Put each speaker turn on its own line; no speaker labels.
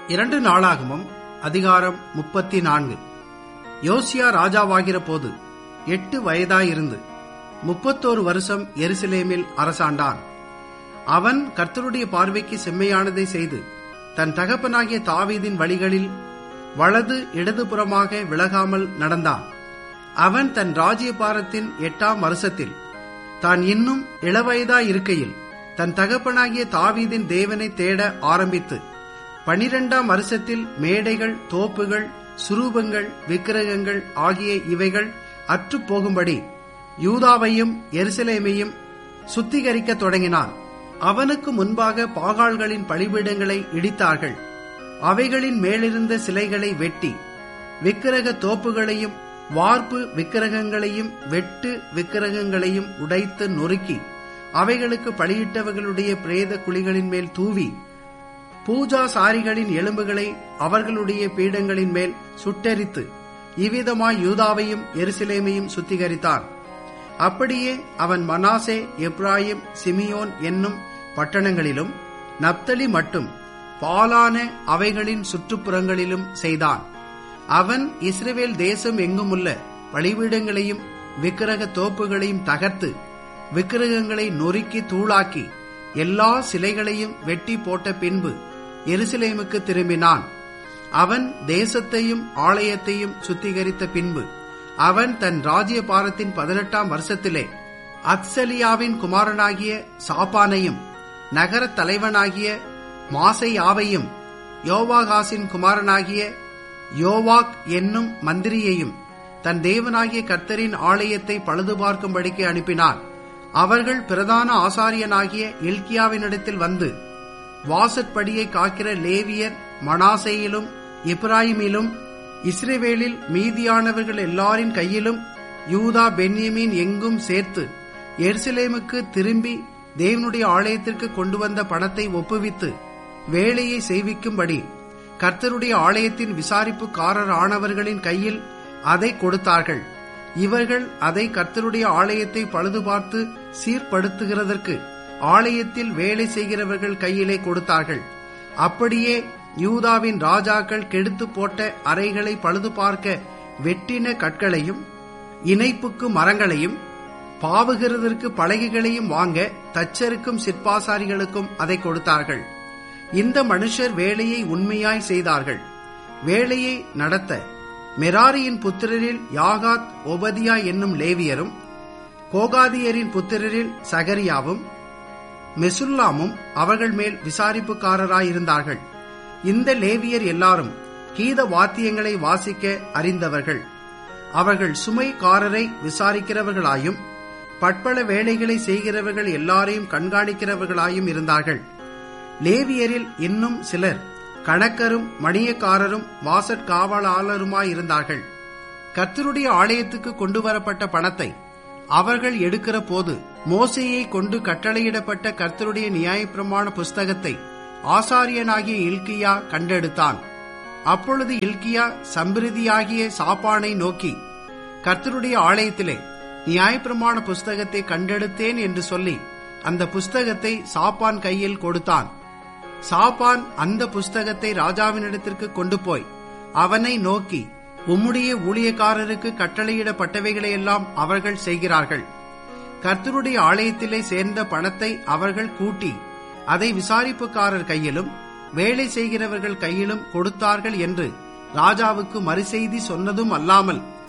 இரண்டு நாளாகமும் அதிகாரம் முப்பத்தி நான்கு யோசியா ராஜாவாகிற போது எட்டு வயதாயிருந்து முப்பத்தோரு வருஷம் எருசலேமில் அரசாண்டான் அவன் கர்த்தருடைய பார்வைக்கு செம்மையானதை செய்து தன் தகப்பனாகிய தாவீதின் வழிகளில் வலது இடதுபுறமாக விலகாமல் நடந்தான் அவன் தன் ராஜ்யபாரத்தின் எட்டாம் வருஷத்தில் தான் இன்னும் இளவயதாய் இருக்கையில் தன் தகப்பனாகிய தாவீதின் தேவனை தேட ஆரம்பித்து பனிரெண்டாம் வருஷத்தில் மேடைகள் தோப்புகள் சுரூபங்கள் விக்கிரகங்கள் ஆகிய இவைகள் அற்றுப் போகும்படி யூதாவையும் எருசலேமையும் சுத்திகரிக்க தொடங்கினான் அவனுக்கு முன்பாக பாகால்களின் பலிபீடங்களை இடித்தார்கள் அவைகளின் மேலிருந்த சிலைகளை வெட்டி விக்கிரக தோப்புகளையும் வார்ப்பு விக்கிரகங்களையும் வெட்டு விக்கிரகங்களையும் உடைத்து நொறுக்கி அவைகளுக்கு பலியிட்டவர்களுடைய பிரேத குழிகளின் மேல் தூவி பூஜாசாரிகளின் எலும்புகளை அவர்களுடைய பீடங்களின் மேல் சுட்டெரித்து இவ்விதமாய் யூதாவையும் எருசலேமையும் சுத்திகரித்தான் அப்படியே அவன் மனாசே எப்ராயிம் சிமியோன் என்னும் பட்டணங்களிலும் நப்தலி மட்டும் பாலான அவைகளின் சுற்றுப்புறங்களிலும் செய்தான் அவன் இஸ்ரேல் தேசம் எங்குமுள்ள பலிபீடங்களையும் விக்கிரக தோப்புகளையும் தகர்த்து விக்கிரகங்களை நொறுக்கி தூளாக்கி எல்லா சிலைகளையும் வெட்டி போட்ட பின்பு எருசலேமுக்கு திரும்பினான் அவன் தேசத்தையும் ஆலயத்தையும் சுத்திகரித்த பின்பு அவன் தன் ராஜ்யபாரத்தின் பதினெட்டாம் வருஷத்திலே அத்சலியாவின் குமாரனாகிய சாப்பானையும் நகர தலைவனாகிய மாசையாவையும் யோவாகாசின் குமாரனாகிய யோவாக் என்னும் மந்திரியையும் தன் தேவனாகிய கர்த்தரின் ஆலயத்தை பழுது பார்க்கும்படிக்கு அனுப்பினான் அவர்கள் பிரதான ஆசாரியனாகிய இல்கியாவினிடத்தில் வந்து வாசற்படியை காக்கிற லேவியர் மனாசையிலும் இப்ராஹிமிலும் இஸ்ரேவேலில் மீதியானவர்கள் எல்லாரின் கையிலும் யூதா பென்யமீன் எங்கும் சேர்த்து எருசலேமுக்கு திரும்பி தேவனுடைய ஆலயத்திற்கு கொண்டு வந்த பணத்தை ஒப்புவித்து வேலையை செய்விக்கும்படி கர்த்தருடைய ஆலயத்தின் விசாரிப்புக்காரர் ஆனவர்களின் கையில் அதை கொடுத்தார்கள் இவர்கள் அதை கர்த்தருடைய ஆலயத்தை பழுது பார்த்து சீர்படுத்துகிறதற்கு ஆலயத்தில் வேலை செய்கிறவர்கள் கையிலே கொடுத்தார்கள் அப்படியே யூதாவின் ராஜாக்கள் கெடுத்து போட்ட அறைகளை பழுது பார்க்க வெட்டின கற்களையும் இணைப்புக்கு மரங்களையும் பாவுகிறதற்கு பலகைகளையும் வாங்க தச்சருக்கும் சிற்பாசாரிகளுக்கும் அதை கொடுத்தார்கள் இந்த மனுஷர் வேலையை உண்மையாய் செய்தார்கள் வேலையை நடத்த மெராரியின் புத்திரரில் யாகாத் ஒபதியா என்னும் லேவியரும் கோகாதியரின் புத்திரரில் சகரியாவும் மெசுல்லாமும் அவர்கள் மேல் விசாரிப்புக்காரராயிருந்தார்கள் இந்த லேவியர் எல்லாரும் கீத வாத்தியங்களை வாசிக்க அறிந்தவர்கள் அவர்கள் சுமைக்காரரை விசாரிக்கிறவர்களாயும் பட்பல வேலைகளை செய்கிறவர்கள் எல்லாரையும் கண்காணிக்கிறவர்களாயும் இருந்தார்கள் லேவியரில் இன்னும் சிலர் கணக்கரும் மணியக்காரரும் வாசற்காவலாளருமாயிருந்தார்கள் கர்த்தருடைய ஆலயத்துக்கு கொண்டு வரப்பட்ட பணத்தை அவர்கள் எடுக்கிற போது மோசையை கொண்டு கட்டளையிடப்பட்ட கர்த்தருடைய நியாயப்பிரமாண புஸ்தகத்தை ஆசாரியனாகிய இல்கியா கண்டெடுத்தான் அப்பொழுது இல்கியா சம்பிருதியாகிய சாப்பானை நோக்கி கர்த்தருடைய ஆலயத்திலே நியாயப்பிரமாண புஸ்தகத்தை கண்டெடுத்தேன் என்று சொல்லி அந்த புஸ்தகத்தை சாப்பான் கையில் கொடுத்தான் சாப்பான் அந்த புஸ்தகத்தை ராஜாவினிடத்திற்கு கொண்டு போய் அவனை நோக்கி உம்முடைய ஊழியக்காரருக்கு கட்டளையிடப்பட்டவைகளையெல்லாம் அவர்கள் செய்கிறார்கள் கர்த்தருடைய ஆலயத்திலே சேர்ந்த பணத்தை அவர்கள் கூட்டி அதை விசாரிப்புக்காரர் கையிலும் வேலை செய்கிறவர்கள் கையிலும் கொடுத்தார்கள் என்று ராஜாவுக்கு மறுசெய்தி சொன்னதும் அல்லாமல்